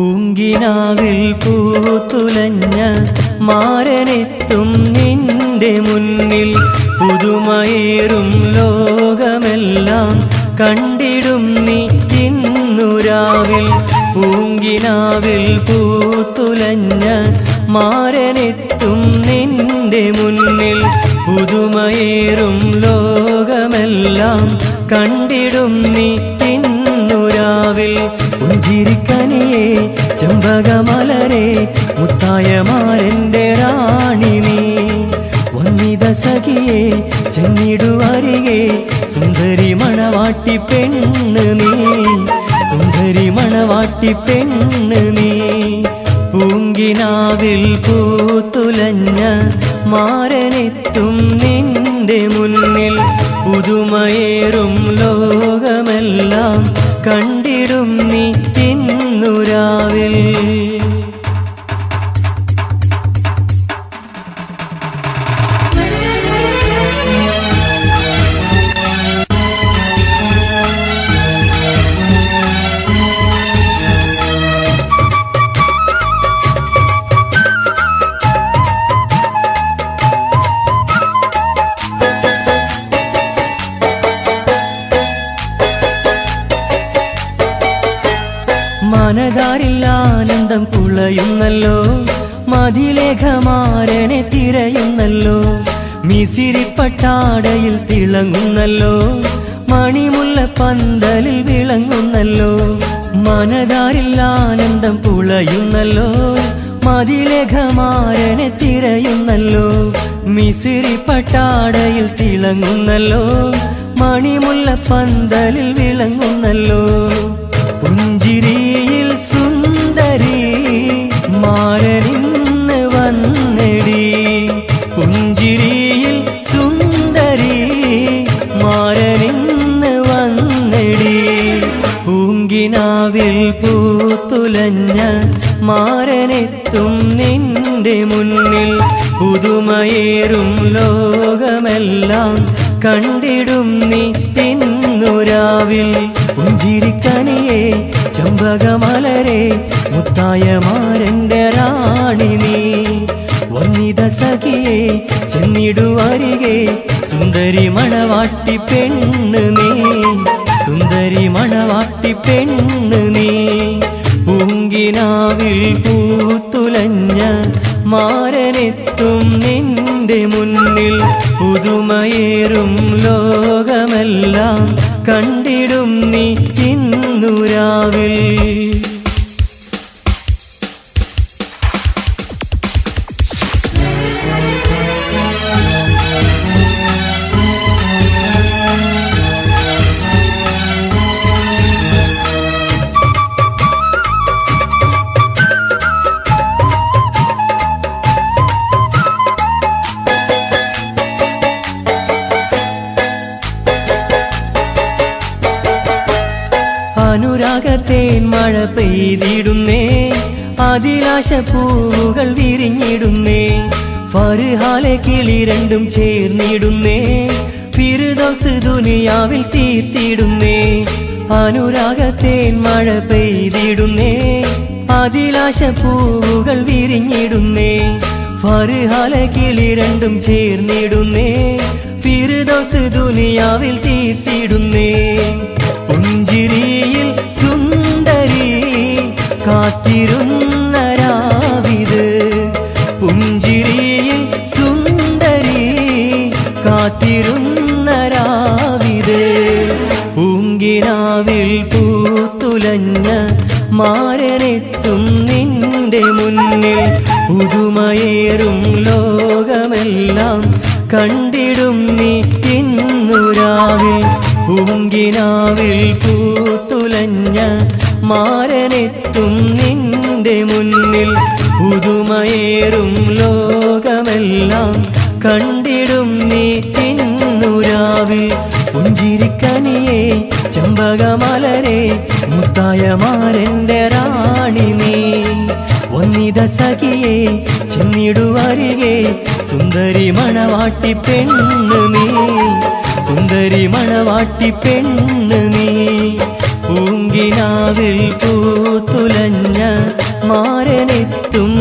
പൂങ്കിനാവിൽ പൂത്തുലഞ്ഞ മാരനെത്തും നിന്റെ മുന്നിൽ പുതുമയേറും ലോകമെല്ലാം കണ്ടിടും നീ ഇന്നുരാവിൽ പൂങ്കിനാവിൽ പൂത്തുലഞ്ഞ മാരനെത്തും നിന്റെ മുന്നിൽ പുതുമയേറും ലോകമെല്ലാം കണ്ടിടും നീ ഇന്നുരാവിൽ പുഞ്ചിരിക്കനിയെ ചെമ്പകമലരെ മുത്തായമാരൻ്റെ റാണി നീ വന്നിത സഖിയെ ചെന്നിടുവരികെ സുന്ദരി മണവാട്ടി പെണ്ണ് നീ സുന്ദരി മണവാട്ടി പെണ്ണ് നീ പൂങ്കിനാവിൽ പൂത്തുലഞ്ഞ മാരനെത്തും നിന്റെ മുന്നിൽ പുതുമയേറും ലോകമെല്ലാം കണ്ടിടും നീ ഇന്നുരാവിൽ മനതാരിൽ ആനന്ദം പുളയുന്നല്ലോ മതിലേഖമാരനെ തിരയുന്നല്ലോ മിസിരിപ്പട്ടാടയിൽ തിളങ്ങുന്നല്ലോ മണിമുല്ല പന്തലിൽ വിളങ്ങുന്നല്ലോ മനതാരിൽ ആനന്ദം പുളയുന്നല്ലോ മതിലേഖമാരനെ തിരയുന്നല്ലോ മിസിരിപ്പട്ടാടയിൽ തിളങ്ങുന്നല്ലോ മണിമുല്ല പന്തലിൽ വിളങ്ങുന്നല്ലോ പുഞ്ചിരിയിൽ സുന്ദരി മാരനിന്ന് വന്നെടി പുഞ്ചിരിയിൽ സുന്ദരി മാരനിന്ന് വന്നെടി പൂങ്കിനാവിൽ പൂത്തുലഞ്ഞ മാരനെത്തും നിന്റെ മുന്നിൽ പുതുമയേറും ലോകമെല്ലാം കണ്ടിടും നീ ഇന്നുരാവിൽ പുഞ്ചിരിക്കനിയെ ചമ്പകമലരെ മുത്തായമാരൻ്റെ റാണി നീ വന്നിത സഖിയെ ചെന്നിടുവരികെ സുന്ദരി മണവാട്ടി പെണ്ണ് നീ സുന്ദരി മണവാട്ടി പെണ്ണ് നീ പൂങ്കിനാവിൽ പൂത്തുലഞ്ഞ മാരനെത്തും നിന്റെ മുന്നിൽ പുതുമയേറും ലോകമെല്ലാം കണ്ടിടും നീ ഇന്നുരാവിൽ അനുരാഗത്തേൻ മഴ പെയ്തിടുന്നേ അതിലാശ പൂവുകൾ വിരിഞ്ഞിടുന്നേ ഫറുഹാലെ കിളി രണ്ടും ചേർന്നിടുന്നേ ഫിറുദോസ് ദുനിയാവിൽ തീർത്തിടുന്നേ അനുരാഗത്തേൻ മഴ പെയ്തിടുന്നേ അതിലാശ പൂവുകൾ വിരിഞ്ഞിടുന്നേ ഫറുഹാലെ കിളി രണ്ടും ചേർന്നിടുന്നേ ഫിറുദോസ് ദുനിയാവിൽ തീർത്തിടുന്നേ പുഞ്ചിരിയിൽ സുന്ദരി കാത്തിരുന്ന രാവിത് പുഞ്ചിരിയിൽ സുന്ദരി കാത്തിരുന്ന രാവിത് പൂങ്കിനാവിൽ പൂത്തുലഞ്ഞ മാരനെത്തും നിന്റെ മുന്നിൽ പുതുമയേറും ലോകമെല്ലാം കണ്ടിടും നീ ഇന്നുരാവിൽ പൂങ്കിനാവിൽ പൂത്തുലഞ്ഞ മാരനെത്തും നിന്റെ മുന്നിൽ പുതുമയേറും ലോകമെല്ലാം കണ്ടിടും നീ ഇന്നുരാവിൽ പുഞ്ചിരിക്കനിയെ ചമ്പകമലരെ മുത്തായമാരൻ്റെ റാണി നീ ഒന്നിത സഖിയെ ചെന്നിടുവരികെ സുന്ദരി മണവാട്ടി പെണ്ണ് നീ സുന്ദരി മണവാട്ടി പെണ്ണ് നീ പൂങ്ക കിനാവിൽ പൂത്തുലഞ്ഞ മാരനെത്തും